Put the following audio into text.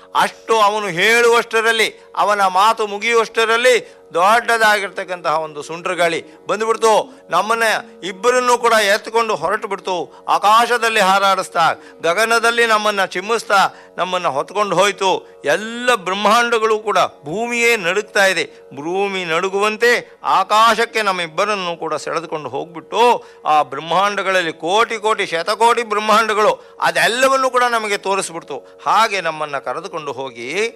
ಅಷ್ಟು ಅವನು ಹೇಳುವಷ್ಟರಲ್ಲಿ ಅವನ ಮಾತು ಮುಗಿಯುವಷ್ಟರಲ್ಲಿ ದೊಡ್ಡದಾಗಿರ್ತಕ್ಕಂತಹ ಒಂದು ಸುಂಟ್ರ ಗಾಳಿ ಬಂದುಬಿಡ್ತು ನಮ್ಮನ್ನ ಇಬ್ಬರನ್ನೂ ಕೂಡ ಎತ್ಕೊಂಡು ಹೊರಟು ಬಿಡ್ತು ಆಕಾಶದಲ್ಲಿ ಹಾರಾಡಿಸ್ತಾ ಗಗನದಲ್ಲಿ ನಮ್ಮನ್ನು ಚಿಮ್ಮಿಸ್ತಾ ನಮ್ಮನ್ನು ಹೊತ್ಕೊಂಡು ಹೋಯಿತು ಎಲ್ಲ ಬ್ರಹ್ಮಾಂಡಗಳು ಕೂಡ ಭೂಮಿಯೇ ನಡುಗ್ತಾ ಇದೆ ಭೂಮಿ ನಡುಗುವಂತೆ ಆಕಾಶಕ್ಕೆ ನಮ್ಮಿಬ್ಬರನ್ನು ಕೂಡ ಸೆಳೆದುಕೊಂಡು ಹೋಗ್ಬಿಟ್ಟು ಆ ಬ್ರಹ್ಮಾಂಡಗಳಲ್ಲಿ ಕೋಟಿ ಕೋಟಿ ಶತಕೋಟಿ ಬ್ರಹ್ಮಾಂಡಗಳು ಅದೆಲ್ಲವನ್ನು ಕೂಡ ನಮಗೆ ತೋರಿಸ್ಬಿಡ್ತು ಹಾಗೆ ನಮ್ಮನ್ನು ಕರೆದುಕೊಂಡು ಹೋಗಿ